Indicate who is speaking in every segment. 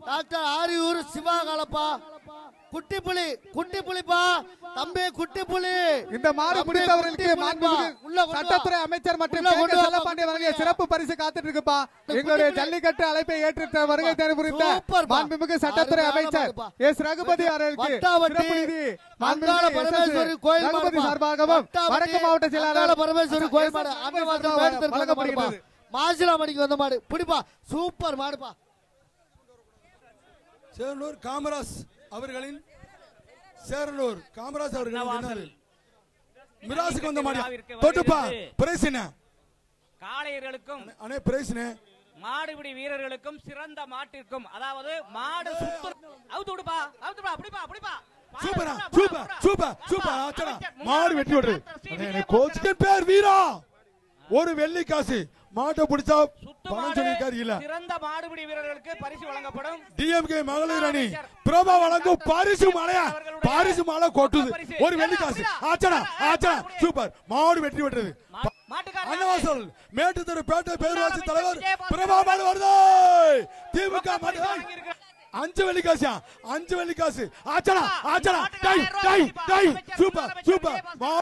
Speaker 1: Doctor Ariyur Siva காலப்பா குட்டி புலி குட்டி புலிப்பா தம்பி குட்டி புலி
Speaker 2: இந்த மாடு
Speaker 1: தம்பி,
Speaker 2: பிடித்தவர்களுக்கு
Speaker 1: குட்டி புலிப்பா.
Speaker 2: மாண்புமிகு
Speaker 1: உள்ள கொண்டு வா.
Speaker 2: சட்டத்துறை அமைச்சர் மற்றும்
Speaker 1: உள்ள
Speaker 2: கே.
Speaker 1: கொண்டு
Speaker 2: கே.
Speaker 1: வா.
Speaker 2: செல்லப்பாண்டிய வழங்கிய சிறப்பு பரிசு காத்துட்டு இருக்குப்பா
Speaker 1: இந்த
Speaker 2: எங்களுடைய
Speaker 1: குட்டி புலி.
Speaker 2: ஜல்லிக்கட்டு அழைப்பை ஏற்று வருகை தேர்வு புரிந்த
Speaker 1: சூப்பர்ப்பா.
Speaker 2: மாண்புமிகு சட்டத்துறை
Speaker 1: அருமையான
Speaker 2: அமைச்சர்
Speaker 1: மாடுப்பா.
Speaker 2: எஸ் ரகுபதி அவர்களுக்கு
Speaker 1: வட்டாவட்டி
Speaker 2: சிறப்பு நிதி
Speaker 1: அங்காள
Speaker 2: மாண்புமிகு
Speaker 1: பரமேஸ்வரி
Speaker 2: எஸ்.
Speaker 1: கோயில்
Speaker 2: ரகுபதி
Speaker 1: மாடுப்பா.
Speaker 2: சார்பாகவும்
Speaker 1: வட்டாவட்டி
Speaker 2: வடக்கு மாவட்ட
Speaker 1: அங்காள
Speaker 2: செயலாளர்
Speaker 1: பரமேஸ்வரி கோயில் மாடு
Speaker 2: எஸ்.
Speaker 1: அந்த
Speaker 2: ரகுபதி
Speaker 1: மாடு
Speaker 2: சார்பாக
Speaker 1: மேடு தெற்கு வந்த மாடுப்பா
Speaker 2: வழங்கப்படுகிறது
Speaker 1: மாசிலாமணிக்கு வந்த மாடு பிடிப்பா சூப்பர் மாடுப்பா
Speaker 3: சேரனூர் காமராஜ் அவர்களின் சேரனூர் காமராஜ் அவர்களின்
Speaker 4: அன்னவாசல்.
Speaker 3: திணறல். மிராசுக்கு வந்த மாடியா
Speaker 4: விழாவிற்கு
Speaker 3: தொட்டுப்பா
Speaker 4: வருகிறது.
Speaker 3: பிரைஸ் என்ன
Speaker 4: காளையர்களுக்கும்
Speaker 3: அண்ணே பிரைஸ்னே
Speaker 4: மாடுபிடி வீரர்களுக்கும் சிறந்த மாட்டிற்கும் அதாவது மாடு சுத்து அவுத்து விடுப்பா அவுத்து விடுப்பா அப்படிப்பா அப்படிப்பா
Speaker 3: சூப்பரா சூப்பர் சூப்பர் சூப்பர் ஆச்சரா மாடு வெட்டி விடுறது அண்ணே, எனக்கு கோச்சுக்கன் பேர் வீரா ஒரு வெள்ளி காசு மாட்டை பிடிச்சா
Speaker 4: சுத்து
Speaker 3: பணம்
Speaker 4: மாடு
Speaker 3: சொல்லியிருக்காரு இல்ல
Speaker 4: சிறந்த மாடுபிடி வீரர்களுக்கு பரிசு வழங்கப்படும்
Speaker 3: டிஎம்கே மகளிர் அணி பிரபா வழங்கும் பரிசு மலையா பரிசு மலை கொட்டுது ஒரு வெள்ளி காசு ஆச்சடா ஆச்சடா சூப்பர் மாடு வெட்டி விடுறது
Speaker 4: மா- மாட்டுக்காரர்
Speaker 3: அன்னவாசல் மேட்டுத்தெரு பேட்டை பேரூராட்சி தலைவர் பிரபா மாடு வருது திமுக மாடு
Speaker 4: வழங்கியிருக்கிறார்.
Speaker 3: அஞ்சு வெள்ளி காசா அஞ்சு வெள்ளி காசு ஆச்சடா ஆச்சடா டை டை டை சூப்பர் சூப்பர் மா-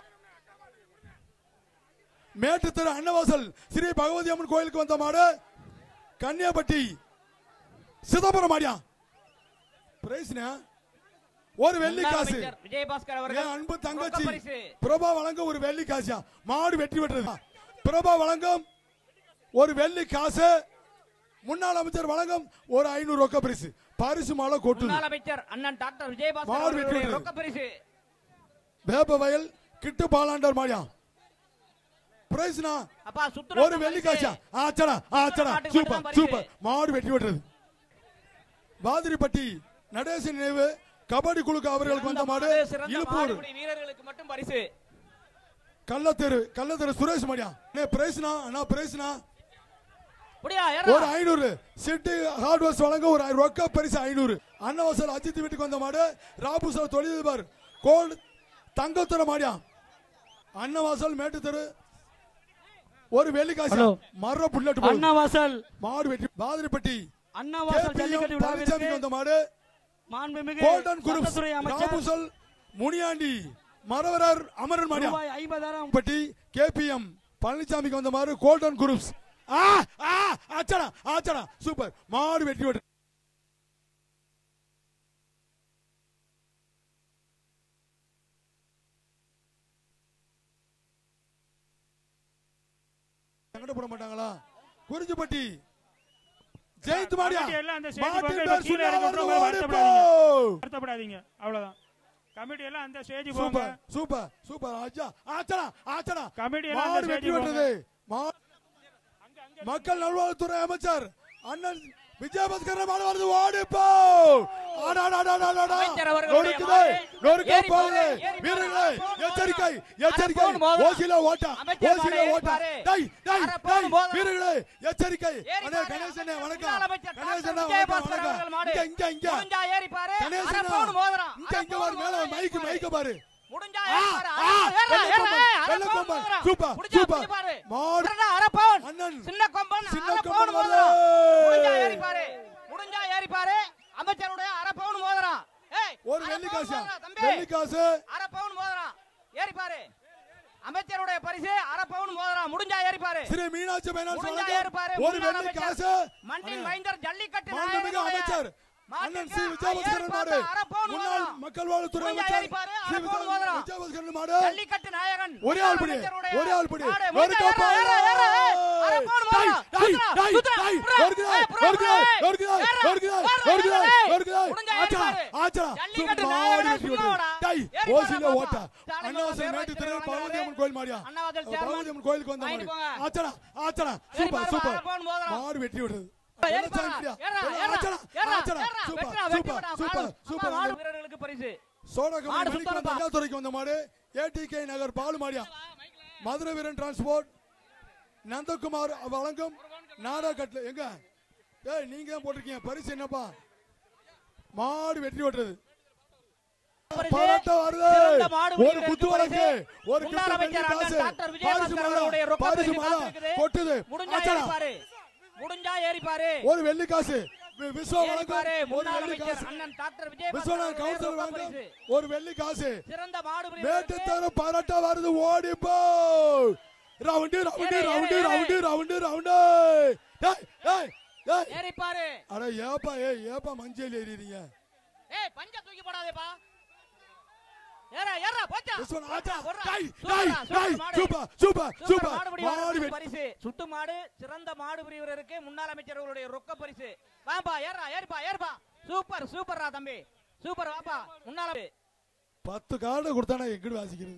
Speaker 3: மேட்டுத்தெரு அன்னவாசல் ஸ்ரீ பகவதி அம்மன் கோயிலுக்கு வந்த மாடு கன்னியாபட்டி சிதம்பரம் மாடியா பிரைஸ்னா ஒரு வெள்ளி
Speaker 4: முன்னாள்
Speaker 3: காசு
Speaker 4: அமைச்சர் விஜயபாஸ்கர்
Speaker 3: என்
Speaker 4: அவர்கள்
Speaker 3: அன்பு
Speaker 4: ரொக்க
Speaker 3: தங்கச்சி
Speaker 4: பரிசு.
Speaker 3: பிரபா வழங்க ஒரு வெள்ளி காசா மாடு வெற்றி பெற்றது பிரபா வழங்கும் ஒரு வெள்ளி காசு முன்னாள் அமைச்சர் வழங்கும் ஒரு ஐநூறு ரொக்க பரிசு பரிசு மாலை கொட்டுது
Speaker 4: முன்னாள் அமைச்சர் அண்ணன் டாக்டர் விஜயபாஸ்கர்
Speaker 3: மாடு வெற்றி
Speaker 4: அவர்களுடைய
Speaker 3: பெற்றது.
Speaker 4: ரொக்க பரிசு
Speaker 3: வேப்ப வயல் கிட்டு பாலாண்டர் மாடியா பிரைஸ்னா
Speaker 4: அப்பா சுத்து
Speaker 3: ஒரு வெள்ளி காசா ஆச்சடா ஆச்சடா
Speaker 4: மாட்டுக்கு
Speaker 3: சூப்பர்
Speaker 4: மட்டும்தான் பரிசு.
Speaker 3: சூப்பர் மாடு வெற்றி பெற்றது வாதிரிப்பட்டி நடேசன் நினைவு கபடி குழுக்கு அவர்களுக்கு வந்த மாடு
Speaker 4: சிறந்த
Speaker 3: இழுப்பூர்
Speaker 4: மாடுபிடி வீரர்களுக்கு மட்டும் பரிசு
Speaker 3: கள்ளத்தெரு கள்ளத்தெரு சுரேஷ் மாடியா அண்ணே பிரைஸ்னா அண்ணா பிரைஸ்னா
Speaker 4: முடியா ஏறா.
Speaker 3: ஒரு ஐநூறு சிட்டி ஹார்ட்வேர்ஸ் வழங்க ஒரு ரொக்க பரிசு ஐநூறு அன்னவாசல் அஜித் வீட்டுக்கு வந்த மாடு ராபுசல் தொழிலதிபர் கோல்டு தங்கத்துறை மாடியா அன்னவாசல் மேட்டுத்தெரு ஒரு வெள்ளி காசு
Speaker 5: ஹலோ.
Speaker 3: மர புல்லட் போகுது.
Speaker 5: அண்ணாவாசல்
Speaker 3: மாடு வெட்டி பாதிரிப்பட்டி
Speaker 5: அண்ணாவாசல் ஜல்லிக்கட்டு
Speaker 3: கேபிஎம் பழனிசாமிக்கு வந்த
Speaker 5: விழாவிற்கு
Speaker 3: மாடு
Speaker 5: மாண்புமிகு
Speaker 3: கோல்டன் குரூப்
Speaker 5: சட்டத்துறை அமைச்சர்
Speaker 3: ராபுசல் முனியாண்டி மரவரர் அமரன் மாடியா
Speaker 5: ரூபாய் ஐம்பதாயிரம்
Speaker 3: பட்டி கேபிஎம் பழனிசாமிக்கு வந்த மாதிரி கோல்டன் குரூப்ஸ் ஆ ஆ ஆச்சடா ஆச்சடா சூப்பர் மாடு வெட்டி விட்டு சங்கடப்பட மாட்டாங்களா குறிஞ்சிப்பட்டி ஜெயித்து மாடியா
Speaker 6: கமிட்டி எல்லாம் அந்த ஸ்டேஜ்
Speaker 3: மாட்டின்
Speaker 6: போங்க,
Speaker 3: பேர்
Speaker 6: கீழே இறங்கி
Speaker 3: சுண்ணாம்பு
Speaker 6: விட்டுருங்க,
Speaker 3: ஓடி
Speaker 6: வருத்தப்படாதீங்க.
Speaker 3: போ.
Speaker 6: வருத்தப்படாதீங்க அவ்வளவுதான் கமிட்டி எல்லாம் அந்த ஸ்டேஜ் போங்க
Speaker 3: சூப்பர் சூப்பர் சூப்பர் ஆச்சா ஆச்சடா ஆச்சடா
Speaker 6: கமிட்டி எல்லாம் அந்த
Speaker 3: மாடு
Speaker 6: stage
Speaker 3: வெற்றி
Speaker 6: போங்க.
Speaker 3: பெற்றது மா- மக்கள் நல்வாழ்வுத்துறை அமைச்சர் அண்ணன் விஜயபாஸ்கர் மாடு வருது ஓடிப்போ
Speaker 4: அமைச்சர் அவர்களுடைய
Speaker 3: நொறுக்குது
Speaker 4: மாடு
Speaker 3: நொறுக்க
Speaker 4: ஏறி
Speaker 3: போகுது
Speaker 4: பாரு, ஏறி
Speaker 3: வீரர்களே
Speaker 4: பாரு, அரை
Speaker 3: எச்சரிக்கை
Speaker 4: பவுன்
Speaker 3: எச்சரிக்கை
Speaker 4: அரை பவுன் மோதிரம்.
Speaker 3: ஓசில ஓட்டா
Speaker 4: அமைச்சர்
Speaker 3: ஓசில
Speaker 4: மாடு
Speaker 3: ஓட்டா
Speaker 4: ஏறி பாரு.
Speaker 3: டை டை
Speaker 4: அரை
Speaker 3: டை
Speaker 4: பவுன் மோதிரம்.
Speaker 3: வீரர்களே எச்சரிக்கை
Speaker 4: ஏறி
Speaker 3: அண்ணே
Speaker 4: பாரு,
Speaker 3: கணேசனே
Speaker 4: அமைச்சர்
Speaker 3: வணக்கம்
Speaker 4: முன்னாள் அமைச்சர்
Speaker 3: கணேசனே
Speaker 4: டாக்டர்
Speaker 3: வணக்கம்
Speaker 4: விஜயபாஸ்கர் அவர்கள்
Speaker 3: வணக்கம்
Speaker 4: மாடு.
Speaker 3: இங்க இங்க இங்க
Speaker 4: முடிஞ்சா ஏறி பாரு. அரை
Speaker 3: கணேசனா
Speaker 4: பவுன் மோதிரம்.
Speaker 3: இங்க
Speaker 4: அரை
Speaker 3: இங்க
Speaker 4: பவுன்
Speaker 3: பாரு மேல
Speaker 4: மோதிரம்
Speaker 3: மைக்கு
Speaker 4: ஏறி
Speaker 3: மைக்க
Speaker 4: பாரு.
Speaker 3: பாரு
Speaker 4: முடிஞ்சா
Speaker 3: ஆ,
Speaker 4: ஏறி பாரு.
Speaker 3: ஆ,
Speaker 4: அரை- ஏறு,
Speaker 3: வெள்ளை
Speaker 4: ஏறு,
Speaker 3: கொம்பன்,
Speaker 4: அரை
Speaker 3: வெள்ளை
Speaker 4: பவுன்
Speaker 3: கொம்பன்.
Speaker 4: மோதிரம்.
Speaker 3: சூப்பர்,
Speaker 4: முடிஞ்சா
Speaker 3: சூப்பர்.
Speaker 4: பிடிச்சு பாரு.
Speaker 3: மாடு.
Speaker 4: விரடா, அரை பவுன்.
Speaker 3: அண்ணன்.
Speaker 4: சின்ன கொம்பன்
Speaker 3: சின்ன
Speaker 4: அரை
Speaker 3: கொம்பன்
Speaker 4: பவுன்
Speaker 3: வருது.
Speaker 4: மோதிரம். முடிஞ்சா ஏறி பாரு. முடிஞ்சா ஏறி பாரு. அமைச்சருடைய அரை பவுன் மோதிரம் ஏய்,
Speaker 3: ஒரு
Speaker 4: அரை
Speaker 3: வெள்ளி
Speaker 4: பவுன்
Speaker 3: காசா
Speaker 4: மோதிரம், தம்பி.
Speaker 3: வெள்ளி காசு
Speaker 4: அரை பவுன் மோதிரம் ஏறி பாரு அமைச்சருடைய பரிசு அரை பவுன் மோதிரம் முடிஞ்சா ஏறி பாரு
Speaker 3: ஸ்ரீ மீனாட்சி பைனான்ஸ்
Speaker 4: முடிஞ்சா ஏறி பாரு
Speaker 3: வழங்கும் ஒரு
Speaker 4: முன்னாள்
Speaker 3: வெள்ளி
Speaker 4: அமைச்சர்
Speaker 3: காசு
Speaker 4: மண்ணின்
Speaker 3: அண்ணே,
Speaker 4: மைந்தர் ஜல்லிக்கட்டு
Speaker 3: மாண்புமிகு
Speaker 4: நாயகனுடைய
Speaker 3: அமைச்சர்
Speaker 4: மாட்டுக்கு
Speaker 3: அண்ணன் ஸ்ரீ
Speaker 4: ஏறி
Speaker 3: விஜயபாஸ்கரன் மாடு
Speaker 4: பார்த்தா அரை பவுன்
Speaker 3: முன்னாள்
Speaker 4: மோதிரம்.
Speaker 3: மக்கள் வாழ்வுத்துறை
Speaker 4: முடிஞ்சா
Speaker 3: அமைச்சர்
Speaker 4: ஏறி பாரு,
Speaker 3: ஸ்ரீ
Speaker 4: அரை பவுன் மோதிரம்.
Speaker 3: விஜயபாஸ்கரன் மாடு
Speaker 4: ஜல்லிக்கட்டு நாயகன்
Speaker 3: ஒரே ஆள் பிடி
Speaker 4: அமைச்சருடைய
Speaker 3: ஒரே ஆள் பிடி
Speaker 4: மாடு.
Speaker 3: நொறுக்க
Speaker 4: முடிஞ்சா ஏறு,
Speaker 3: போகுது.
Speaker 4: ஏறு, ஏறு. அரை பவுன்
Speaker 3: டை,
Speaker 4: மோதிரம்.
Speaker 3: டை,
Speaker 4: சுத்துறா,
Speaker 3: டை,
Speaker 4: சுத்துறா,
Speaker 3: டை.
Speaker 4: புறா.
Speaker 3: நொறுக்குதா,
Speaker 4: ஏய், புறா,
Speaker 3: நொறுக்குதா,
Speaker 4: புறா.
Speaker 3: நொறுக்குதா,
Speaker 4: ஏறு,
Speaker 3: நொறுக்குதா,
Speaker 4: ஏறு,
Speaker 3: நொறுக்குதா,
Speaker 4: ஏறு.
Speaker 3: நொறுக்குதா.
Speaker 4: முடிஞ்சா ஏறி
Speaker 3: ஆச்சா,
Speaker 4: பாரு.
Speaker 3: ஆச்சா.
Speaker 4: ஜல்லிக்கட்டு
Speaker 3: சும்மா
Speaker 4: நாயகன்
Speaker 3: ஆடி வெட்டி விட்டு.
Speaker 4: சும்மாடா.
Speaker 3: டை,
Speaker 4: ஏறி
Speaker 3: ஓசில
Speaker 4: பாரு,
Speaker 3: ஓட்டா.
Speaker 4: பாப்பா.
Speaker 3: அண்ணாவாசல்
Speaker 4: தலைவர்
Speaker 3: மேட்டு திரு
Speaker 4: பேர்
Speaker 3: பகவதி அம்மன் கோயில் மாடியா
Speaker 4: அண்ணாவாசல்
Speaker 3: பகவதி
Speaker 4: சேர்மன்.
Speaker 3: அம்மன் கோயிலுக்கு வந்த மாடு
Speaker 4: வாங்கிட்டு போங்க.
Speaker 3: ஆச்சடா ஆச்சடா
Speaker 4: ஏறி
Speaker 3: சூப்பர்
Speaker 4: பாரு,
Speaker 3: சூப்பர்
Speaker 4: அரை பவுன் மோதிரம்.
Speaker 3: மாடு வெட்டி விடுறது
Speaker 4: ஏறி பாரு.
Speaker 3: வெள்ளச்சாமியா?
Speaker 4: ஏறா, ஏறா,
Speaker 3: ஆச்சடா,
Speaker 4: ஏறா,
Speaker 3: ஆச்சடா.
Speaker 4: ஏறா.
Speaker 3: சூப்பர்,
Speaker 4: வெட்டுடா, வெட்டி
Speaker 3: சூப்பர்,
Speaker 4: விடா.
Speaker 3: சூப்பர்,
Speaker 4: மாடு.
Speaker 3: சூப்பர்.
Speaker 4: மாடு வீரர்களுக்கு பரிசு
Speaker 3: சோழகமணி
Speaker 4: மாடு
Speaker 3: மணிக்கு
Speaker 4: சுத்தணும்பா.
Speaker 3: தஞ்சாவூருக்கு வந்த மாடு ஏடிகே நகர் பாலு மாடியா மதுரை வீரன் டிரான்ஸ்போர்ட் நந்தகுமார் வழங்கும் நாடகட்ல எங்க ஏய் நீங்க தான் போட்டிருக்கீங்க பரிசு என்னப்பா மாடு வெற்றி விட்டுறது
Speaker 4: பரிசு.
Speaker 3: பரட்ட வருது
Speaker 4: சிறந்த மாடு
Speaker 3: ஒரு
Speaker 4: வீரருக்கு
Speaker 3: குத்து
Speaker 4: பரிசு.
Speaker 3: வழக்கு ஒரு
Speaker 4: முன்னாள்
Speaker 3: கிட்ட
Speaker 4: அமைச்சர்
Speaker 3: வெள்ளி
Speaker 4: அண்ணன்
Speaker 3: காசு
Speaker 4: டாக்டர்
Speaker 3: பரிசு
Speaker 4: விஜயபாஸ்கர்
Speaker 3: மாலா
Speaker 4: அவருடைய ரொக்க
Speaker 3: பரிசு
Speaker 4: பரிசு
Speaker 3: மாலா
Speaker 4: காத்திருக்குது.
Speaker 3: கொட்டுது
Speaker 4: முடிஞ்சா
Speaker 3: ஆச்சடா.
Speaker 4: ஏறி பாரு முடிஞ்சா ஏறி பாரு
Speaker 3: ஒரு வெள்ளி காசு வி- விஸ்வா
Speaker 4: ஏறிப்பாரு,
Speaker 3: வழங்கும் ஒரு
Speaker 4: முன்னாள்
Speaker 3: வெள்ளி
Speaker 4: அமைச்சர்
Speaker 3: காசு
Speaker 4: அண்ணன் டாக்டர் விஜயபாஸ்கர்
Speaker 3: விஸ்வநாத்
Speaker 4: அவர்களுடைய
Speaker 3: கவுன்சிலர்
Speaker 4: ரொக்க
Speaker 3: வழங்கும்
Speaker 4: பரிசு.
Speaker 3: ஒரு வெள்ளி காசு
Speaker 4: சிறந்த மாடு
Speaker 3: மேட்டு
Speaker 4: பிரிவருக்கு
Speaker 3: தர பரட்டா வருது ஓடி போ ரவுண்டு ரவுண்டு
Speaker 4: ஏறு,
Speaker 3: ரவுண்டு
Speaker 4: ஏறு,
Speaker 3: ரவுண்டு ரவுண்டு ரவுண்டு டேய் டேய் டேய்
Speaker 4: ஏறிப்பாரு
Speaker 3: அட ஏப்பா ஏய் ஏப்பா மஞ்சள் ஏறிறீங்க
Speaker 4: ஏய் பஞ்ச தூக்கி போடாதேப்பா ஏறா ஏறா போச்சா
Speaker 3: விஸ்வநாத்
Speaker 4: போச்சா,
Speaker 3: ஆச்சா
Speaker 4: போடுறா.
Speaker 3: டேய்
Speaker 4: சூப்பர்டா,
Speaker 3: டேய்
Speaker 4: சூப்பர்
Speaker 3: டேய்
Speaker 4: மாடு.
Speaker 3: சூப்பர் சூப்பர்
Speaker 4: சூப்பர்
Speaker 3: சூப்பர்
Speaker 4: மாடுபிடி
Speaker 3: மாடு
Speaker 4: வீரருக்கு
Speaker 3: வெட்டி
Speaker 4: பரிசு சுட்டு மாடு சிறந்த மாடு பிரிவருக்கு முன்னாள் அமைச்சர்களுடைய ரொக்க பரிசு வாப்பா ஏறா ஏறிப்பா ஏறிப்பா சூப்பர் சூப்பர்ரா தம்பி சூப்பர் வாப்பா முன்னாள்
Speaker 3: பத்து கார்டு கொடுத்தானே எங்கிட்டு வாசிக்கிறது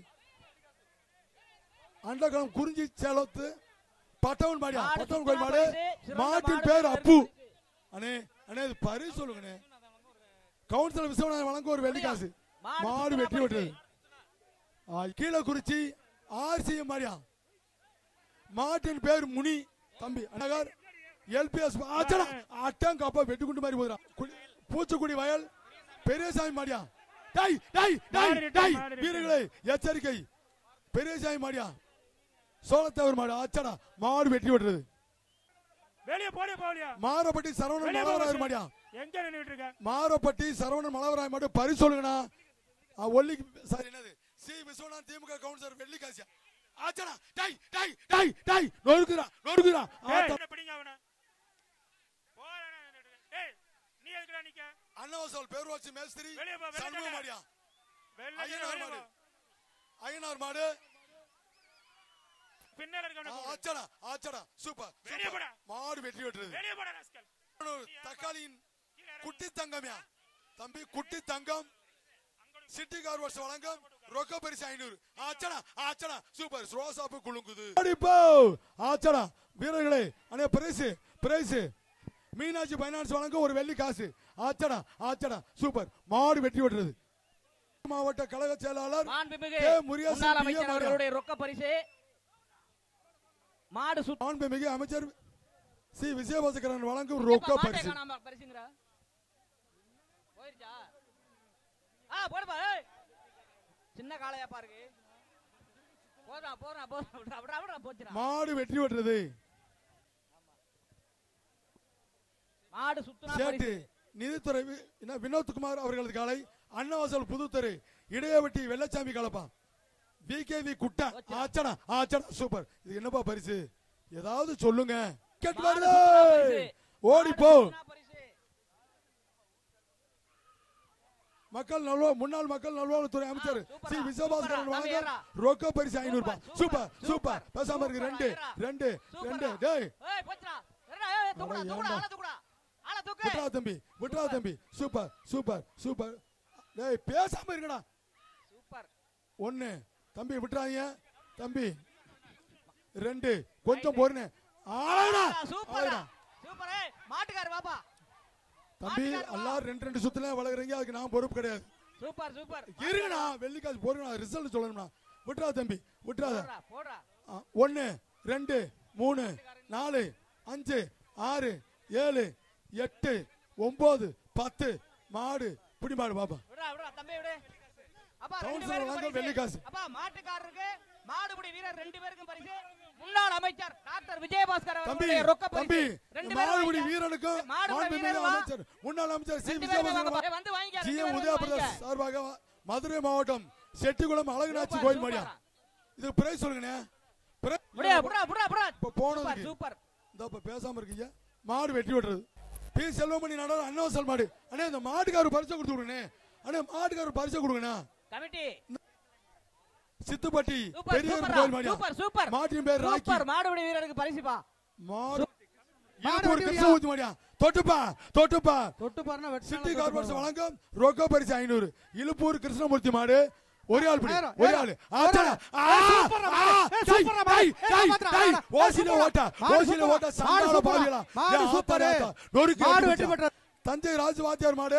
Speaker 3: அண்டகம் குறிஞ்சி சேலத்து பட்டவன் மாடியா
Speaker 4: மாடு
Speaker 3: பட்டவன் கோயில் மாடு
Speaker 4: சுத்தமா பரிசு, சிறந்த
Speaker 3: மாட்டின்
Speaker 4: மாடு
Speaker 3: பேர்
Speaker 4: வீரருக்கு
Speaker 3: அப்பு
Speaker 4: பரிசு.
Speaker 3: அண்ணே அண்ணே இது பரிசு சொல்லுங்கண்ணே கவுன்சிலர் விஸ்வநாதன் வழங்க ஒரு வெள்ளி காசு
Speaker 4: மாடு
Speaker 3: மாடு
Speaker 4: சுத்தமா
Speaker 3: வெட்டி
Speaker 4: பரிசு.
Speaker 3: விட்டது ஆ, கீழே குறிச்சி ஆர்சிஎம் மாடியா மாட்டின் பேர் முனி தம்பி அனகார் எல்பிஎஸ் ஆச்சடா அட்டம் கப்பா வெட்டுக்குண்டு மாதிரி போதுடா குடி- பூச்சிக்குடி வயல் பெரியசாமி மாடியா டேய் டேய் டேய்
Speaker 6: மாடு
Speaker 3: டேய்
Speaker 6: மாடு
Speaker 3: வீரர்களே எச்சரிக்கை பெரியசாமி மாடியா சோழத்தேவர் மாடு ஆச்சடா மாடு வெட்டி விட்டுறது
Speaker 6: வெளியே போடியா போலியா
Speaker 3: மாரப்பட்டி சரவணன்
Speaker 6: வெளியே
Speaker 3: மலவராயர்
Speaker 6: போ
Speaker 3: மாடியா
Speaker 6: எங்க நின்னுட்டு இருக்க
Speaker 3: மாரப்பட்டி சரவணன் மலவராய் மாடு பரிசு சொல்லுங்கண்ணா ஆ, ஒல்லி சாரி என்னது சி விஸ்வநாத் திமுக கவுன்சிலர் வெள்ளி காசியா ஆச்சடா டேய் டேய் டேய் டேய் நொறுக்குறா நொறுக்குறா
Speaker 6: ஏய்,
Speaker 3: ஆத்தா.
Speaker 6: என்ன பிடிங்க அவனை போடா, நின்னுட்டு இருக்க. ஏய் நீ எதுக்குடா நிக்க
Speaker 3: அன்னவாசல் பேரூராட்சி மேஸ்திரி
Speaker 6: வெளியே போ, வெளியே
Speaker 3: சண்முக
Speaker 6: போடா.
Speaker 3: மாடியா
Speaker 6: வெளில
Speaker 3: ஐயனார்
Speaker 6: வெளியே
Speaker 3: மாடு
Speaker 6: போ.
Speaker 3: ஐயனார் மாடு
Speaker 6: பின்னால
Speaker 3: ஆ,
Speaker 6: இருக்கவனை கூப்பிடு.
Speaker 3: ஆச்சடா ஆச்சடா சூப்பர்
Speaker 6: வெளியே
Speaker 3: சூப்பர்.
Speaker 6: போடா.
Speaker 3: மாடு வெட்டி விட்டுறது
Speaker 6: வெளியே போடா ராஸ்கல்
Speaker 3: தக்காளியின் குட்டி தங்கம்யா தம்பி குட்டி தங்கம் சிட்டி கார் வாஷ் வழங்கும் ரொக்க பரிசு ஐநூறு ஆச்சடா ஆச்சடா சூப்பர் ரோசாப்பு குலுங்குது அடிப்போ ஆச்சடா வீரர்களே அண்ணே பிரைஸ் பிரைஸ் மீனாட்சி பைனான்ஸ் வழங்கும் ஒரு வெள்ளி காசு ஆச்சடா ஆச்சடா சூப்பர் மாடு வெட்டி விடுறது மாவட்ட கழக செயலாளர்
Speaker 4: மாண்புமிகு
Speaker 3: கே. முருகேசன்
Speaker 4: முன்னாள்
Speaker 3: பிஏ
Speaker 4: அமைச்சர்
Speaker 3: மாடியா.
Speaker 4: அவர்களுடைய ரொக்க பரிசு மாடு சுத்த
Speaker 3: மாண்புமிகு அமைச்சர் சி விஜயபாஸ்கரன் வழங்கும் ரொக்க
Speaker 4: மாட்டே
Speaker 3: பரிசு
Speaker 4: காணாம பரிசுங்கிற போயிருச்சா ஆ போடுப்பா ஏய் சின்ன காளையா பாருங்க போதா போறா போறா அப்படிடா அப்படிடா போச்சுடா
Speaker 3: மாடு வெட்டி விடுறது
Speaker 4: மாடு சுத்துனா
Speaker 3: சேட்டு
Speaker 4: பரிசு
Speaker 3: நிதித்துறை வி- என்ன வினோத்குமார் அவர்களது காலை அன்னவாசல் புதுத்தெரு இடையவட்டி வெள்ளச்சாமி கலப்பா விகேவி குட்டா ஆச்சடா ஆச்சடா சூப்பர் இது என்னப்பா பரிசு ஏதாவது சொல்லுங்க கெட்
Speaker 4: மாடு
Speaker 3: வருது
Speaker 4: சுத்துனா பரிசு.
Speaker 3: ஓடி
Speaker 4: மாடு
Speaker 3: போ
Speaker 4: சுத்துனா பரிசு.
Speaker 3: மக்கள் நல்வா முன்னாள் மக்கள் நல்வாழ்வுத்துறை அமைச்சர்
Speaker 4: சூப்பரா,
Speaker 3: சி விஜயபாஸ்கரன்
Speaker 4: சூப்பரா,
Speaker 3: வழங்க
Speaker 4: ஏறா.
Speaker 3: ரொக்க பரிசு ஐநூறு ரூபாய்
Speaker 4: சூப்பர்,
Speaker 3: சூப்பர்
Speaker 4: சூப்பர்,
Speaker 3: சூப்பர் பேசாம இருக்கு
Speaker 4: சூப்பரா,
Speaker 3: ரெண்டு
Speaker 4: ஏறா.
Speaker 3: ரெண்டு ரெண்டு
Speaker 4: சூப்பரா.
Speaker 3: டேய்
Speaker 4: ஏய் போச்சுடா என்னடா ஏய் தூக்குடா
Speaker 3: அட,
Speaker 4: தூக்குடா
Speaker 3: ஏன்டா?
Speaker 4: ஆள தூக்குடா ஆள தூக்கு
Speaker 3: விட்றா தம்பி விட்றா தம்பி சூப்பர் சூப்பர் சூப்பர் டேய் பேசாம இருக்கடா
Speaker 4: சூப்பர்
Speaker 3: ஒண்ணு தம்பி விட்டுறாதீங்க தம்பி ரெண்டு கொஞ்சம் பொறுனே ஆடா
Speaker 4: சூப்பரா சூப்பர் ஏய் மாட்டுக்கார பாப்பா
Speaker 3: தம்பி
Speaker 4: மாட்டுக்காரர் வா.
Speaker 3: எல்லாரும் ரெண்டு ரெண்டு சுத்துல வளர்க்குறீங்க அதுக்கு நான் பொறுப்பு கிடையாது
Speaker 4: சூப்பர் சூப்பர்
Speaker 3: இருங்கண்ணா வெள்ளிக்காசு போறீங்கண்ணா ரிசல்ட் சொல்லணும்ண்ணா விட்டுறா தம்பி விட்டுறாத
Speaker 4: போடுறா போடுறா
Speaker 3: ஆ, ஒண்ணு ரெண்டு மூணு நாலு அஞ்சு ஆறு ஏழு எட்டு ஒன்பது பத்து மாடு பிடி மாடு பாப்பா
Speaker 4: விடுடா விடுடா தம்பி விடு அப்பா ரெண்டு
Speaker 3: கவுன்சிலர்
Speaker 4: பேருக்கும்
Speaker 3: வாங்க,
Speaker 4: பரிசு.
Speaker 3: வெள்ளிக்காசு.
Speaker 4: அப்பா மாட்டுக்காரருக்கு மாடுபிடி வீரர் ரெண்டு பேருக்கும் பரிசு முன்னாள் அமைச்சர் டாக்டர் விஜயபாஸ்கர்
Speaker 3: தம்பி
Speaker 4: அவர்களுடைய ரொக்க
Speaker 3: தம்பி
Speaker 4: பரிசு ரெண்டு பேரும்
Speaker 3: மாடுபிடி
Speaker 4: வாங்கிக்க.
Speaker 3: வீரனுக்கும்
Speaker 4: மாடுபிடி
Speaker 3: மாண்புமிகு
Speaker 4: வீரர் வா.
Speaker 3: அமைச்சர் முன்னாள் அமைச்சர் சி
Speaker 4: ரெண்டு பேரும் வாங்க,
Speaker 3: விஜயபாஸ்கர்
Speaker 4: வந்து வாங்கிக்க
Speaker 3: ஜி
Speaker 4: ரெண்டு
Speaker 3: எம்
Speaker 4: பேரும்
Speaker 3: உதயபிரதேஷ்
Speaker 4: வாங்கிக்க.
Speaker 3: சார்பாக மதுரை மாவட்டம் செட்டிகுளம் அழகுநாச்சி
Speaker 4: சூப்பர்,
Speaker 3: கோயில் மாடியா
Speaker 4: சூப்பரா.
Speaker 3: இது பிரைஸ் சொல்லுங்கண்ணே பிரை-
Speaker 4: முடியா புடா புடா புடா
Speaker 3: இப்ப
Speaker 4: சூப்பர்
Speaker 3: போனதுக்கு
Speaker 4: சூப்பர்
Speaker 3: இந்த இப்ப பேசாம இருக்கீங்க மாடு வெட்டி விடுறது பி செல்வமணி நடுவர் அன்னவசல் மாடு அண்ணே இந்த மாட்டுக்காரர் பரிசை கொடுத்து விடுங்கண்ணே அண்ணே மாட்டுக்காரர் பரிசை கொடுங்கண்ணா
Speaker 4: கமிட்டி
Speaker 3: சித்துப்பட்டி
Speaker 4: சூப்பர்
Speaker 3: பெரிய
Speaker 4: சூப்பர்
Speaker 3: கோயில் மாடியா
Speaker 4: சூப்பர் சூப்பர்
Speaker 3: மாட்டின் பேர் ராக்கி
Speaker 4: சூப்பர் மாடுபிடி வீரருக்கு பரிசுப்பா
Speaker 3: மாடு
Speaker 2: மாடு
Speaker 3: ஒரு
Speaker 2: வெட்டி
Speaker 3: கிருஷ்ண ஊத்தி மாடியா தொட்டுப்பா தொட்டுப்பா
Speaker 2: தொட்டு பாருன்னா வெட்டி
Speaker 3: சிட்டி கார்பரேஷன் வழங்கும் ரொக்க பரிசு ஐநூறு இழுப்பூர் கிருஷ்ணமூர்த்தி மாடு ஒரே ஆள் பிடி
Speaker 2: ஏறும்,
Speaker 3: ஒரே
Speaker 2: ஏறும்.
Speaker 3: ஆளு ஆச்சடா ஆ,
Speaker 2: சூப்பர்ரா மாடு.
Speaker 3: ஆ,
Speaker 2: ஏய்,
Speaker 3: டேய்,
Speaker 2: சூப்பர்ரா மாடு.
Speaker 3: டேய்,
Speaker 2: ஏய்,
Speaker 3: டேய்,
Speaker 2: காப்பாத்துறா,
Speaker 3: டேய்,
Speaker 2: மாடு
Speaker 3: ஓசில
Speaker 2: சூப்பரா.
Speaker 3: ஓட்ட
Speaker 2: மாடு
Speaker 3: ஓசில
Speaker 2: சூப்பரா.
Speaker 3: ஓட்ட
Speaker 2: மாடு
Speaker 3: சண்டால
Speaker 2: சூப்பரா.
Speaker 3: பாவிகளா
Speaker 2: மாடு
Speaker 3: ஏன்
Speaker 2: சூப்பரு.
Speaker 3: ஆத்தா, ஆத்தா, நொறுக்கி
Speaker 2: மாடு
Speaker 3: அடிச்சா.
Speaker 2: வெட்டி பெற்ற-
Speaker 3: தஞ்சை ராஜு வாத்தியார் மாடு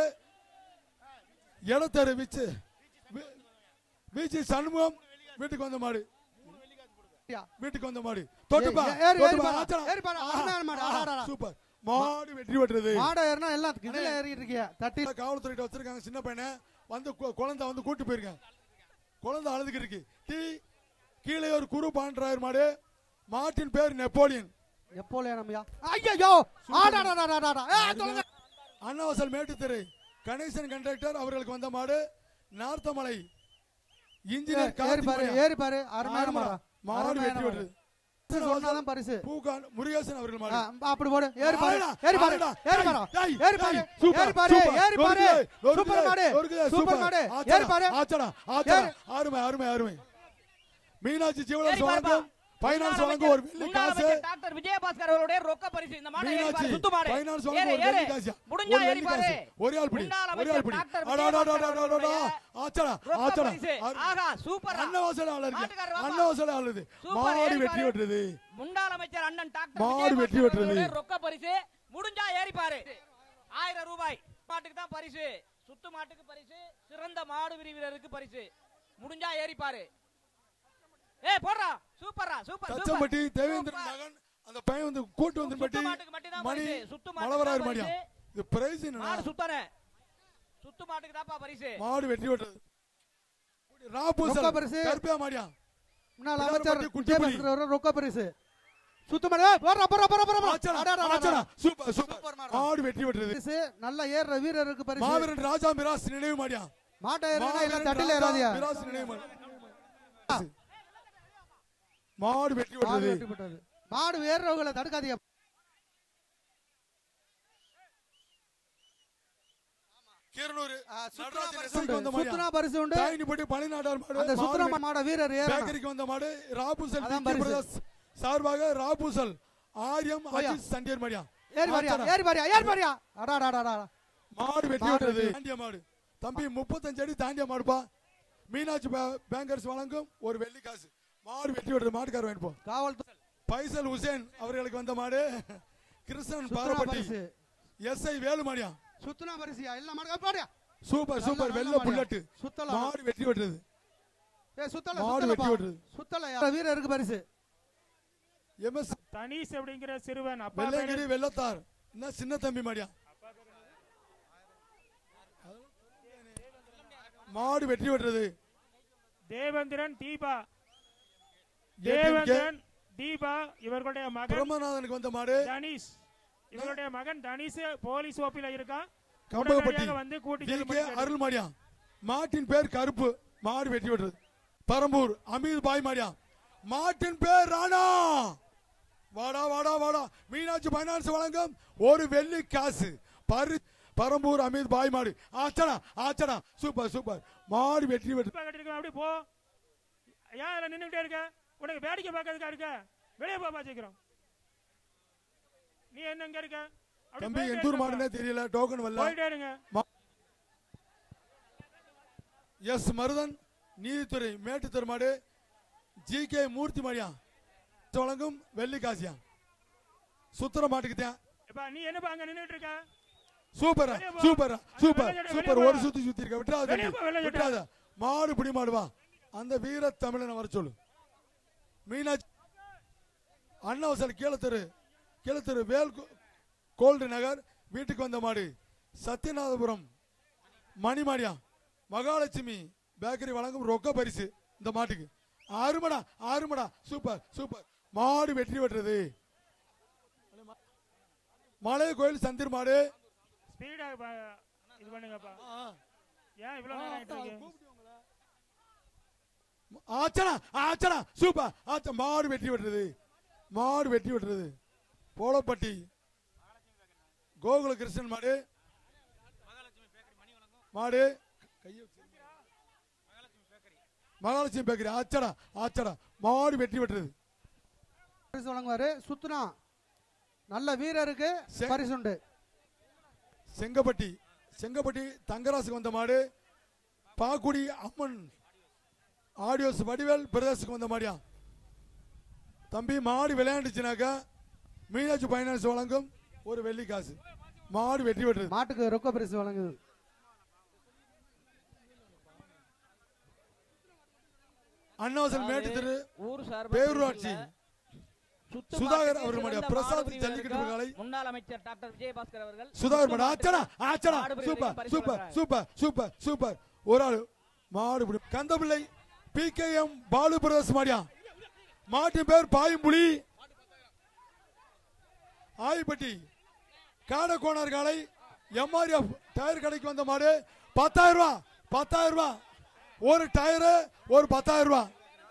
Speaker 3: இடத்தரு விச்சு வி- வீச்சு சண்முகம் வீட்டுக்கு வந்த மாடு வீட்டுக்கு வந்த மாடு தொட்டுப்பா
Speaker 2: ஏய், ஏறு, ஏறு
Speaker 3: தொட்டுப்பா,
Speaker 2: பாரு.
Speaker 3: ஆச்சடா.
Speaker 2: ஏறு பாரு,
Speaker 3: ஆஹா,
Speaker 2: அருமையான மாடு.
Speaker 3: ஆஹா,
Speaker 2: ஆடா, ஆடா.
Speaker 3: சூப்பர் மாடு வெற்றி பெற்றது
Speaker 2: மாடை ஏறினா எல்லாம் இதுல ஏறிட்டு இருக்கிய தட்டி
Speaker 3: காவல்துறை வச்சிருக்காங்க சின்ன பையனை வந்து கு- குழந்தை வந்து கூட்டு போயிருக்கேன் குழந்தை அழுதுக்கு இருக்கு டீ கீழே ஒரு குரு பாண்டாயர் மாடு மாட்டின் பேர் நெப்போலியன்
Speaker 2: எப்போ நம்மயா ஐயோ ஆடாடாடாடாடா ஏய் சொல்லுங்க
Speaker 3: அன்னவாசல் மேட்டுத்தெரு கணேசன் கண்டக்டர் அவர்களுக்கு வந்த மாடு நார்த்தமலை இன்ஜினியர்
Speaker 2: ஏறி
Speaker 3: கார்த்திக்
Speaker 2: பாரு
Speaker 3: மணியா.
Speaker 2: ஏறி பாரு அருமையான
Speaker 3: ஆறுமடா.
Speaker 2: மாடா
Speaker 3: மாடு
Speaker 2: அருமையான
Speaker 3: வெற்றி
Speaker 2: மாடு.
Speaker 3: பெற்றது
Speaker 2: சொன்னாதான் பரிசு
Speaker 3: பூகான் முருகேசன் அவர்கள்
Speaker 2: ஆ,
Speaker 3: மாடு
Speaker 2: அப்படி போடு ஏறி பாரு
Speaker 3: ஆடுடா,
Speaker 2: ஏறி பாரு
Speaker 3: ஆடுடா.
Speaker 2: ஏறி
Speaker 3: டேய்,
Speaker 2: பாரு
Speaker 3: டேய்,
Speaker 2: ஏறி பாரு
Speaker 3: டேய், சூப்பர்,
Speaker 2: ஏறி பாரு
Speaker 3: சூப்பர்,
Speaker 2: ஏறி பாரு
Speaker 3: நொறுக்குது,
Speaker 2: சூப்பர்
Speaker 3: நொறுக்குது,
Speaker 2: மாடு
Speaker 3: நொறுக்குது,
Speaker 2: சூப்பர் மாடு
Speaker 3: ஆச்சடா,
Speaker 2: ஏறி பாரு
Speaker 3: ஆச்சடா, ஆச்சடா.
Speaker 2: ஏறு.
Speaker 3: அருமை அருமை அருமை மீனாட்சி
Speaker 4: ஏறி
Speaker 3: ஜீவனஸ்
Speaker 4: பாருப்பா.
Speaker 3: வழங்கும் ஃபைனான்ஸ் வழங்கும் ஒரு வெள்ளி
Speaker 4: முன்னாள்
Speaker 3: காசு
Speaker 4: அமைச்சர் டாக்டர் விஜயபாஸ்கர் அவர்களுடைய ரொக்க பரிசு இந்த மாடு ஏறி
Speaker 3: மீனாட்சி
Speaker 4: பாரு, சுத்து மாடு
Speaker 3: ஃபைனான்ஸ்
Speaker 4: ஏறு
Speaker 3: வழங்கும் ஒரு
Speaker 4: ஏறு
Speaker 3: வெள்ளி காசு
Speaker 4: முடிஞ்சா
Speaker 3: ஒரு
Speaker 4: ஏறி
Speaker 3: வெள்ளி
Speaker 4: பாரு
Speaker 3: காசு ஒரே ஆள் பிடி
Speaker 4: முன்னாள்
Speaker 3: ஒரே ஆள்
Speaker 4: அமைச்சர்
Speaker 3: பிடி
Speaker 4: டாக்டர்
Speaker 3: அடாடாடாடாடாடா
Speaker 4: விஜயபாஸ்கர்
Speaker 3: ஆச்சடா
Speaker 4: ரொக்க
Speaker 3: ஆச்சடா
Speaker 4: பரிசு. ஆகா சூப்பர்
Speaker 3: அன்னவாசல் ஆளுது
Speaker 4: மாட்டுக்காரர் வாப்பா.
Speaker 3: அன்னவாசல் ஆளுது
Speaker 4: சூப்பர்,
Speaker 3: மாடு
Speaker 4: ஏறி
Speaker 3: வெற்றி
Speaker 4: பாரு.
Speaker 3: பெற்றது
Speaker 4: முன்னாள் அமைச்சர் அண்ணன் டாக்டர்
Speaker 3: மாடு
Speaker 4: விஜயபாஸ்கர்
Speaker 3: வெற்றி பெற்றது.
Speaker 4: அவர்களுடைய ரொக்க பரிசு முடிஞ்சா ஏறி பாரு ஆயிரம் ரூபாய் மாட்டுக்கு தான் பரிசு சுத்து மாட்டுக்கு பரிசு சிறந்த மாடு விரிவீரருக்கு பரிசு முடிஞ்சா ஏறி பாரு ஏய் போடுறா சூப்பர்ரா super
Speaker 3: Thachampatti
Speaker 4: super.
Speaker 3: Devendran
Speaker 4: super.
Speaker 3: மகன் அந்த பையன் வந்து கூட்டு வந்து
Speaker 4: சுத்து மாட்டுக்கு மட்டும்தான்
Speaker 3: மணி
Speaker 4: பரிசு. சுத்து மாட்டுக்கு
Speaker 3: மலவராயர்
Speaker 4: தான்
Speaker 3: மணியா
Speaker 4: பரிசு.
Speaker 3: இது பிரைஸ் என்னன்னா
Speaker 4: மாடு சுத்தானே சுத்து மாட்டுக்கு தான்ப்பா பரிசு
Speaker 3: மாடு வெற்றி பெற்றது ராபூசல்
Speaker 2: ரொக்க பரிசு.
Speaker 3: கருப்பியா மாடியா
Speaker 2: முன்னாள்
Speaker 3: பிள்ளையார்
Speaker 2: அமைச்சர்
Speaker 3: பட்டி குட்டிப்புலி.
Speaker 2: விஜயபாஸ்கர் அவர்கள் ரொக்க பரிசு சுத்து மாடு ஏய், போடுறா போடுறா போடுறா போடுறா
Speaker 3: ஆச்சடா,
Speaker 2: அடா, அடா, அடா,
Speaker 3: ஆச்சடா.
Speaker 2: அடா.
Speaker 3: சூப்பர் சூப்பர்
Speaker 2: சூப்பர் மாடு.
Speaker 3: மாடு வெற்றி பெற்றது
Speaker 2: பரிசு நல்ல ஏறுற வீரருக்கு பரிசு
Speaker 3: மாவீரன் ராஜா மிராஸ் நினைவு மாடியா
Speaker 2: மாட்டை ஏறுனா இல்ல
Speaker 3: மாவீரன்
Speaker 2: தட்டில
Speaker 3: ராஜா
Speaker 2: ஏறாதியா
Speaker 3: மிராஸ் நினைவு மாடு மாடு வெற்றி
Speaker 2: மாடு
Speaker 3: பெற்றது
Speaker 2: வெட்டி போட்டது மாடு ஏறுறவங்களை தடுக்காதீங்க
Speaker 3: கீரனூர்
Speaker 2: ஆ, சுத்துனா
Speaker 3: நடராஜன்
Speaker 2: பரிசு
Speaker 3: எஸ்ஐக்கு
Speaker 2: உண்டு.
Speaker 3: வந்த மாடியா
Speaker 2: சுத்துனா பரிசு உண்டு
Speaker 3: தாயினிப்பட்டி பழனிநாடார் மாடு
Speaker 2: அந்த சுத்துனா
Speaker 3: மாடு
Speaker 2: மாட வீரர் ஏறணும்
Speaker 3: பேக்கரிக்கு வந்த மாடு ராபூசல்
Speaker 2: அதான்
Speaker 3: விக்கி
Speaker 2: பரிசு.
Speaker 3: பிரதர்ஸ் சார்பாக ராபூசல் ஆரியம்
Speaker 2: போயா.
Speaker 3: அஜித் சண்டியர் மாடியா
Speaker 2: ஏறி பாரியா
Speaker 3: ஆச்சடா.
Speaker 2: ஏறி பாரியா ஏறி பாரியா அடா அடா அடா, அடா
Speaker 3: மாடு வெற்றி
Speaker 2: மாடு
Speaker 3: பெற்றது
Speaker 2: வெற்றி.
Speaker 3: தாண்டிய மாடு தம்பி முப்பத்தஞ்சு அடி தாண்டிய மாடுப்பா மீனாட்சி பே- பேங்கர்ஸ் வழங்கும் ஒரு வெள்ளி காசு மாடு வெற்றி பெற்றது மாட்டுக்கார வேணும்
Speaker 2: காவல்துறை
Speaker 3: பைசல் ஹுசேன் அவர்களுக்கு வந்த மாடு கிருஷ்ணன்
Speaker 2: சுத்துனா
Speaker 3: பாரப்பட்டி
Speaker 2: பரிசு
Speaker 3: எஸ்ஐ வேலுமாடியா
Speaker 2: சுத்துனா பரிசுயா எல்லா மாடு பாரியா
Speaker 3: சூப்பர் சூப்பர்
Speaker 2: நல்ல
Speaker 3: வெள்ள
Speaker 2: மாடியா.
Speaker 3: புல்லட்டு
Speaker 2: சுத்தலாம்
Speaker 3: மாடு வெற்றி பெற்றது
Speaker 2: ஏ சுத்தல
Speaker 3: மாடு வெற்றி
Speaker 2: சுத்தல
Speaker 3: பெற்றது
Speaker 2: சுத்தல வீரருக்கு பரிசு
Speaker 3: எம்எஸ்
Speaker 6: தனீஷ் அப்படிங்கிற சிறுவன் அப்பா
Speaker 3: வெள்ளங்கிரி
Speaker 6: பேரு
Speaker 3: வெள்ளத்தார் என்ன சின்ன தம்பி மாடியா மாடு வெற்றி பெற்றது
Speaker 6: தேவேந்திரன் தீபா
Speaker 3: ATMK
Speaker 6: தேவேந்திரன் தீபா இவர்களுடைய மகன்
Speaker 3: பிரம்மநாதனுக்கு வந்த மாடு
Speaker 6: தனீஷ் இவருடைய மகன் தனீஷ் போலீஸ் ஓப்பில இருக்கான்
Speaker 3: கம்பகப்பட்டி
Speaker 6: உடனடியாக வந்து கூட்டி
Speaker 3: டி கே
Speaker 6: செல்லும்படி
Speaker 3: அருள் மாடியா மாட்டின் பேர் கருப்பு மாடு வெற்றி பெற்றது பரம்பூர் அமீது பாய் மாடியா மாட்டின் பேர் ராணா வாடா வாடா வாடா மீனாட்சி பைனான்ஸ் வழங்கும் ஒரு வெள்ளி காசு பரு பரம்பூர் அமீது பாய் மாடு ஆச்சடா ஆச்சடா சூப்பர் சூப்பர் மாடு வெற்றி பெற்றது
Speaker 6: இப்ப கட்டிருக்க அப்படி போ ஏன் இதுல நின்னுகிட்டே இருக்க உனக்கு வேடிக்கை பார்க்கறதுக்கா இருக்க வெளியே போ பாச்சிக்கிறோம் நீ என்ன இங்க இருக்க அப்படி
Speaker 3: தம்பி
Speaker 6: போயிட்டே
Speaker 3: எந்தூர்
Speaker 6: இருக்கப்பா.
Speaker 3: மாடுனே தெரியல டோக்கன் வரல
Speaker 6: போயிட்டே இருங்க
Speaker 3: எஸ் மருதன் நீதித்துறை மேட்டுத்தர் மாடு ஜி கே மூர்த்தி மாடியா வழங்கும் வெள்ளி காசியா சுத்திர மாட்டுக்கு தான்
Speaker 6: இப்ப நீ என்னப்பா அங்க நின்னுட்டு இருக்க
Speaker 3: சூப்பர்
Speaker 6: வெளிய போ.
Speaker 3: சூப்பர் சூப்பர்
Speaker 6: வெளிய போ,
Speaker 3: சூப்பர்
Speaker 6: வெளிய
Speaker 3: ஒரு
Speaker 6: போ.
Speaker 3: சுத்தி சுத்தி இருக்க விட்டுறாத
Speaker 6: வெளிய போ, வெளிய
Speaker 3: தம்பி. விட்டுறாத மாடு பிடி மாடு வா அந்த வீர தமிழனை வர சொல்லு மீனாட்சி அன்னவசல் கீழத்தெரு கீழத்தெரு வேல் கோ- கோல்டு நகர் வீட்டுக்கு வந்த மாடு சத்யநாதபுரம் மணிமாடியா மகாலட்சுமி பேக்கரி வழங்கும் ரொக்க பரிசு இந்த மாட்டுக்கு ஆறுமடா ஆறுமடா சூப்பர் சூப்பர் மாடு வெற்றி பெற்றது மலை கோயில் சந்திர் மாடு
Speaker 6: ஸ்பீடா இது பண்ணுங்கப்பா ஏன் இவ்வளவு நேரம் ஆயிட்டு இருக்கு
Speaker 3: ஆச்சனா ஆச்சனா சூப்பர் ஆச்சா மாடு வெற்றி பெற்றது மாடு வெற்றி பெற்றது போலப்பட்டி கோகுல கிருஷ்ணன் மாடு மாடு கையை வச்சு. மகாலட்சுமி பேக்கரி ஆச்சடா ஆச்சடா மாடு வெற்றி பெற்றது
Speaker 2: பரிசு வழங்குவாரு சுத்துனா நல்ல வீரருக்கு
Speaker 3: சே-
Speaker 2: பரிசு உண்டு
Speaker 3: செங்கப்பட்டி செங்கப்பட்டி தங்கராசுக்கு வந்த மாடு பாக்குடி அம்மன் ஆடியோஸ் வடிவேல் பிரதேசத்துக்கு வந்த மாடியா தம்பி மாடு விளையாண்டுச்சுனாக்கா மீனாட்சி பைனான்ஸ் வழங்கும் ஒரு வெள்ளி காசு மாடு வெற்றி பெற்றது
Speaker 2: மாட்டுக்கு ரொக்க பரிசு வழங்குது
Speaker 3: அன்னவாசல் மேட்டு திரு
Speaker 4: ஊர் சார்பா
Speaker 3: பேரூராட்சி
Speaker 4: சுத்து
Speaker 3: சுதாகர்
Speaker 4: மாட்டுக்கு
Speaker 3: அவர்கள்
Speaker 4: சிறந்த
Speaker 3: மாடியா. பிரசாத்
Speaker 4: மாடு
Speaker 3: ஜல்லிக்கட்டு
Speaker 4: வீரருக்கு
Speaker 3: காலை.
Speaker 4: முன்னாள் அமைச்சர் டாக்டர் விஜயபாஸ்கர் அவர்கள்
Speaker 3: சுதாகர்
Speaker 4: சுத்து
Speaker 3: மாடு ஆச்சடா
Speaker 4: மாட்டுக்கு
Speaker 3: ஆச்சடா
Speaker 4: மாடு பிரிவுக்கு
Speaker 3: சூப்பர்
Speaker 4: பரிசு
Speaker 3: சூப்பர்
Speaker 4: வழங்குறாங்க.
Speaker 3: சூப்பர் சூப்பர் சூப்பர் ஒரு ஆள் மாடு பிடி Kandapillai P K M Balu Pradesh மாடியா மாட்டின் பேர் பாயும்புலி ஆயிப்பட்டி காடக்கோணர் காலை எம்ஆர்எஃப் டயர் கடைக்கு வந்த மாடு பத்தாயிரம் ரூபாய் பத்தாயிரம் ரூபாய் ஒரு டயரு ஒரு பத்தாயிரம் ரூபாய்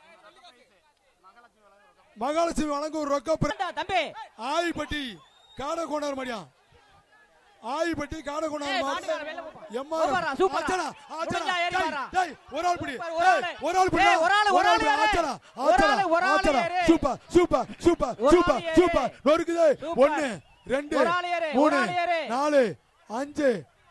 Speaker 3: மகாலட்சுமி வழங்கும் ஒரு ரொக்க பிர-
Speaker 4: ஏண்டா, தம்பி
Speaker 3: ஆயிப்பட்டி காடை கொண்டார் மடியான் ஆயிப்பட்டி காடை கொண்டார்
Speaker 4: ஏய்,
Speaker 3: மாடு
Speaker 4: மாட்டுக்கார வெளில போப்பா.
Speaker 3: எம்ஆர்எஃப்
Speaker 4: சூப்பரா, சூப்பரா.
Speaker 3: ஆச்சடா ஆச்சடா
Speaker 4: முடிஞ்சா ஏறி
Speaker 3: டேய்,
Speaker 4: வாடா.
Speaker 3: டேய், ஒரு ஆள் பிடி
Speaker 4: சூப்பர், ஒரு ஆளு.
Speaker 3: டேய், ஒரு ஆள் பிடி
Speaker 4: ஏய், ஒரு ஆளு, ஒரு ஆளு ஏறு.
Speaker 3: ஆச்சடா
Speaker 4: ஒரு
Speaker 3: ஆச்சடா
Speaker 4: ஆளு, ஒரு ஆளு
Speaker 3: ஆச்சடா
Speaker 4: ஏறு.
Speaker 3: சூப்பர் சூப்பர் சூப்பர்
Speaker 4: ஒரு
Speaker 3: சூப்பர்
Speaker 4: ஆளு ஏறு.
Speaker 3: சூப்பர் நொறுக்குது
Speaker 4: சூப்பர்.
Speaker 3: ஒன்னு ரெண்டு
Speaker 4: ஒரு ஆளு ஏறு, ஒரு
Speaker 3: மூணு
Speaker 4: ஆளு ஏறு.
Speaker 3: நாலு அஞ்சு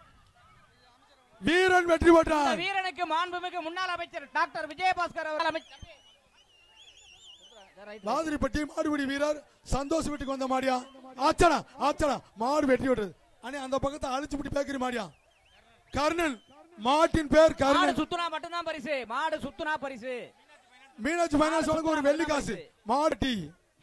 Speaker 3: வீரன் வெற்றி
Speaker 4: இந்த
Speaker 3: பெற்றான்
Speaker 4: வீரனுக்கு மாண்புமிகு முன்னாள் அமைச்சர் டாக்டர் விஜயபாஸ்கர் அவர்கள் அமைச்சர்
Speaker 3: மாதிரிப்பட்டி மாடுபிடி வீரர் சந்தோஷ் வீட்டுக்கு வந்த மாடியா ஆச்சடா ஆச்சடா மாடு வெற்றி விடுறது அண்ணே அந்த பக்கத்தை அழிச்சு விட்டு பேக்கரி மாடியா கர்ணன் மாட்டின் பேர்
Speaker 4: மாடு
Speaker 3: கர்ணன்
Speaker 4: சுத்துனா மட்டும்தான் பரிசு மாடு சுத்துனா பரிசு
Speaker 3: மீனாட்சி பைனான்ஸ் வழங்க ஒரு வெள்ளி காசு மாடு டீ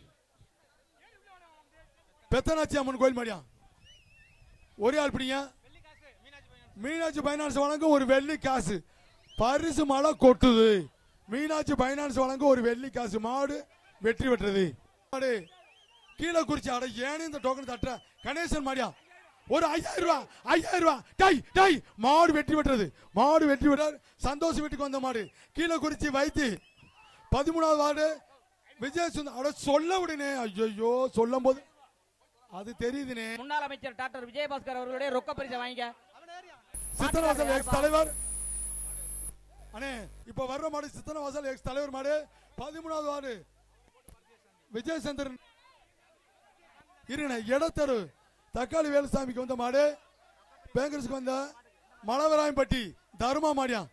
Speaker 3: பெத்தனாச்சி அம்மன் கோயில் மாடியா ஒரே ஆள் பிடிங்க மீனாட்சி பைனான்ஸ் வழங்க ஒரு வெள்ளி காசு பரிசு மழை கொட்டுது மீனாட்சி பைனான்ஸ் வழங்க ஒரு வெள்ளி காசு மாடு வெற்றி பெற்றது மாடு கீழே குறிச்சி அட ஏன்னு இந்த டோக்கன் தட்டுற கணேசன் மாடியா ஒரு ஐயாயிரம் ரூபாய் ஐயாயிரம் ரூபாய் டை டை மாடு வெற்றி பெற்றது மாடு வெற்றி பெற்றார் சந்தோஷ் வீட்டுக்கு வந்த மாடு கீழே குறிச்சி வைத்தி பதிமூணாவது வார்டு விஜய் சுந்தர் அட சொல்ல விடுனே ஐயோ சொல்லும் போது அது தெரியுதுனே
Speaker 4: முன்னாள் அமைச்சர் டாக்டர் விஜயபாஸ்கர் அவர்களுடைய ரொக்க பரிசை வாங்கிக்க
Speaker 3: சித்தனவாசல் எக்ஸ் தலைவர் அண்ணே இப்ப வர்ற மாடு சித்தனவாசல் எக்ஸ் தலைவர் மாடு பதிமூணாவது வார்டு விஜய் சந்திரன் இருங்க இடத்தரு தக்காளி வேலுசாமிக்கு வந்த மாடு பேங்கர்ஸ்க்கு வந்த மலவராயம்பட்டி தர்மா மாடியா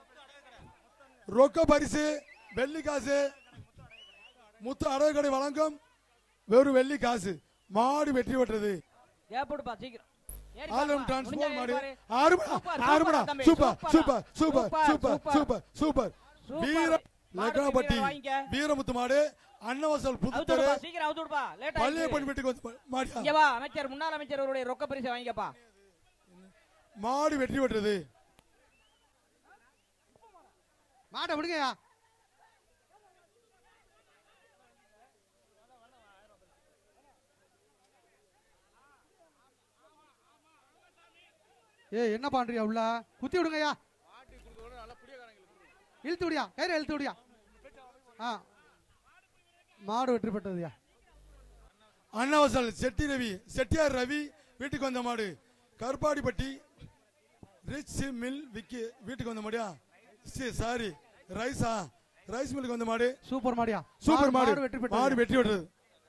Speaker 3: ரொக்க பரிசு வெள்ளி காசு முத்து அடகுக்கடை வழங்கும் வெறும் வெள்ளி காசு மாடு வெற்றி பெற்றது
Speaker 4: ஏப்படுப்பா சீக்கிரம் ஏறி
Speaker 3: ஆலம்
Speaker 4: பாருப்பா. முடிஞ்சா
Speaker 3: டிரான்ஸ்போர்ட்
Speaker 4: ஏறி
Speaker 3: மாடு
Speaker 4: பாரு.
Speaker 3: ஆறுமடா
Speaker 4: சூப்பர்,
Speaker 3: ஆறுமடா
Speaker 4: சூப்பர் தம்பி,
Speaker 3: சூப்பர்
Speaker 4: சூப்பரா.
Speaker 3: Super super
Speaker 4: super,
Speaker 3: super
Speaker 4: super.
Speaker 3: Super super
Speaker 4: super.
Speaker 3: வீர
Speaker 4: மாடு
Speaker 3: லக்னப்பட்டி
Speaker 4: வீரர் வாங்கிக்க.
Speaker 3: வீரமுத்து மாடு அன்னவசல்
Speaker 4: அவுத்து
Speaker 3: புதுத்தரு
Speaker 4: விடுப்பா, சீக்கிரம் அவுத்து விடுப்பா லேட்
Speaker 3: பள்ளியப்பன் வீட்டுக்கு வந்து மாடியா
Speaker 4: இங்க வா அமைச்சர் முன்னாள் அமைச்சர் அவருடைய ரொக்க பரிசை வாங்கிக்கப்பா
Speaker 3: மாடு வெற்றி பெற்றது
Speaker 2: மாட்டை விடுங்கய்யா ஏய் என்ன பண்றியா உள்ள குத்தி விடுங்கய்யா இழுத்து விடியா கயிறு இழுத்து விடியா ஆ மாடு வெற்றி பெற்றதுயா
Speaker 3: அன்னவசல் செட்டி ரவி செட்டியார் ரவி வீட்டுக்கு வந்த மாடு கருப்பாடிப்பட்டி ரிச் மில் விக்கி வீட்டுக்கு வந்த மாடியா சாரி ரைஸா ரைஸ் மில்லுக்கு வந்த மாடு
Speaker 2: சூப்பர் மாடியா
Speaker 3: சூப்பர் மாடு
Speaker 2: வெற்றி
Speaker 3: மாடு
Speaker 2: பெற்றது
Speaker 3: வெற்றி பெற்றது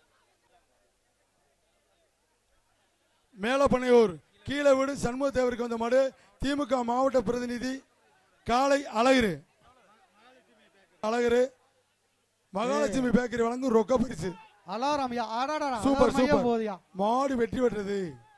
Speaker 3: மேலப்பனையூர் கீழே வீடு சண்முக தேவருக்கு வந்த மாடு திமுக மாவட்ட பிரதிநிதி காலை அழகிரு அழகிரு மகாலட்சுமி பேக்கரி வழங்கும் ரொக்க பரிசு
Speaker 2: அலாராம்யா ஆடாடா
Speaker 3: சூப்பர் சூப்பர்
Speaker 2: போதியா
Speaker 3: மாடு வெற்றி பெற்றது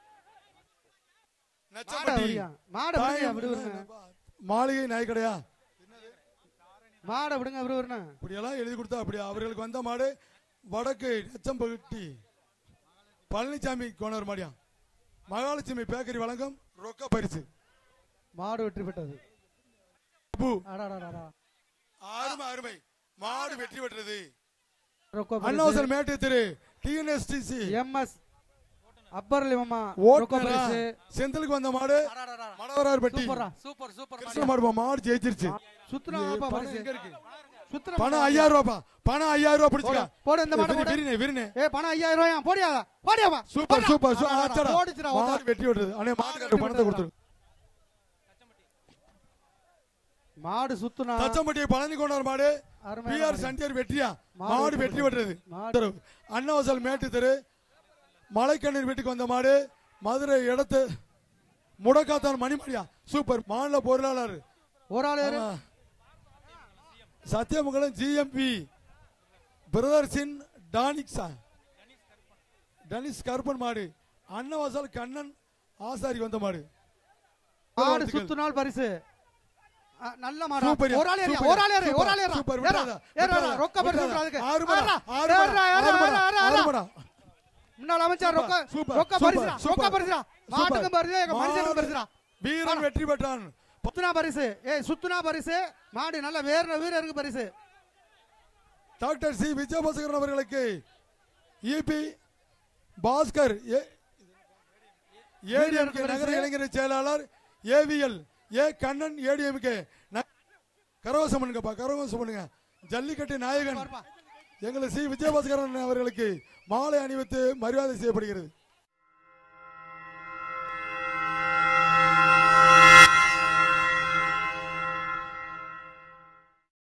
Speaker 2: மாடை
Speaker 3: நச்சம்பட்டி
Speaker 2: விடியா மாடை விடுங்க
Speaker 3: தாயம்
Speaker 2: விடுவிடுங்க
Speaker 3: மாளிகை நாய்க்கடையா
Speaker 2: மாடை விடுங்க விடுவிடுங்க
Speaker 3: இப்படியெல்லாம் எழுதி கொடுத்தா அப்படி அவர்களுக்கு வந்த மாடு வடக்கு நச்சம்பட்டி பழனிசாமி கோனர் மாடியா மகாலட்சுமி பேக்கரி வழங்கும் ரொக்க பரிசு
Speaker 2: மாடு வெற்றி பெற்றது
Speaker 3: பூ
Speaker 2: அடாடாடா
Speaker 3: அருமை அருமை மாடு வெற்றி பெற்றது
Speaker 2: ரொக்க
Speaker 3: அன்னவசல் மேட்டு திரு டிஎன்எஸ்டிசி
Speaker 2: எம்எஸ் அப்பர் லிமமா ரொக்க
Speaker 3: ஓட்டுநரா
Speaker 2: பரிசு
Speaker 3: செந்திலுக்கு வந்த மாடு மணவரார்பட்டி
Speaker 2: சூப்பரா சூப்பர் சூப்பர்
Speaker 3: கிருஷ்ண மாடு மாடு ஜெயிச்சிருச்சு
Speaker 2: சுத்துனா
Speaker 3: ஏய்,
Speaker 2: ஆப்பா
Speaker 3: பணம்
Speaker 2: பரிசு
Speaker 3: எங்க இருக்கு
Speaker 2: சுத்துனா
Speaker 3: பணம் ஐயாயிரம் ரூபாப்பா பணம் ஐயாயிரம் ரூபாய் பிடிச்சுக்க
Speaker 2: போடு இந்த மாடை போடு
Speaker 3: விருனே விருனே
Speaker 2: ஏ பணம் ஐயாயிரம் ரூபாயா போடியா போடியாப்பா
Speaker 3: சூப்பர் சூப்பர் சூ-
Speaker 2: அடடா,
Speaker 3: ஆச்சடா.
Speaker 2: ஓடிச்சுடா,
Speaker 3: மாடு
Speaker 2: ஓடிச்சு.
Speaker 3: வெற்றி விடுறது அண்ணே மாட்டுக்காரர் பணத்தை கொடுத்துரு
Speaker 2: மாடு சுத்துனா
Speaker 3: தச்சம்பட்டி பழனி கொண்டார் மாடு
Speaker 2: அருமையான
Speaker 3: பிஆர்
Speaker 2: மாடு.
Speaker 3: சண்டியர் வெற்றியா
Speaker 2: மாடு
Speaker 3: மாடு
Speaker 2: வெற்றி
Speaker 3: வெற்றி பெற்றது
Speaker 2: மாடு.
Speaker 3: அன்னவசல் மேட்டு தெரு மலைக்கண்ணீர் வீட்டுக்கு வந்த மாடு மதுரை இடத்து முடக்காத்தான் மணிமணியா சூப்பர் மாநில பொருளாளர்
Speaker 2: ஒரு ஆள் ஏறு.
Speaker 3: ஆமா. சத்தியமங்கலம் ஜிஎம்பி பிரதர்ஸின் டானிக்ஸா டனிஸ் கருப்பன் மாடு அன்னவாசல் கண்ணன் ஆசாரி வந்த மாடு
Speaker 2: மாடு
Speaker 3: வாழ்த்துக்கள்.
Speaker 2: சுத்துனால் பரிசு அ, நல்ல மாடு
Speaker 3: சூப்பர்
Speaker 2: ஒரு ஆள் ஏறியா
Speaker 3: சூப்பர்,
Speaker 2: ஒரு ஆள் ஏறு ஒரு ஆள் ஏறா
Speaker 3: சூப்பர்,
Speaker 2: ஏறா
Speaker 3: விட்டுறாத,
Speaker 2: ஏறா
Speaker 3: விட்டுறாத,
Speaker 2: ரொக்க பரிசு
Speaker 3: விட்டுறாத.
Speaker 2: விட்டுறா அதுக்கு
Speaker 3: ஆறு மடா,
Speaker 2: ஏறா,
Speaker 3: ஆறு
Speaker 2: ஏறா,
Speaker 3: மடா,
Speaker 2: ஏறா,
Speaker 3: ஆறு மடா,
Speaker 2: ஏறா,
Speaker 3: ஆறு
Speaker 2: ஏறா.
Speaker 3: மடா.
Speaker 2: முன்னாள் அமைச்சர் ரொக்க
Speaker 3: சூப்பர்,
Speaker 2: ரொக்க
Speaker 3: சூப்பர்,
Speaker 2: பரிசுடா ரொக்க
Speaker 3: சூப்பர்.
Speaker 2: பரிசுடா மாட்டுக்கும் பரிசு எங்க மனுஷனுக்கும் பரிசுடா
Speaker 3: வீரன் வெற்றி பெற்றான்
Speaker 2: சுத்துனா பரிசு ஏய் சுத்துனா பரிசு மாடு நல்ல வேற வீரருக்கு பரிசு
Speaker 3: டாக்டர் சி விஜயபாஸ்கரன் அவர்களுக்கு இபி பாஸ்கர் ஏடிஎம்கே நகர இளைஞர் செயலாளர் ஏவிஎல் ஏ கண்ணன் ஏடிஎம்கே கரவசம் பண்ணுங்கப்பா கரவசம் பண்ணுங்க ஜல்லிக்கட்டு நாயகன்
Speaker 2: பாருப்பா.
Speaker 3: எங்களை சி விஜயபாஸ்கரன் அவர்களுக்கு மாலை அணிவித்து மரியாதை செய்யப்படுகிறது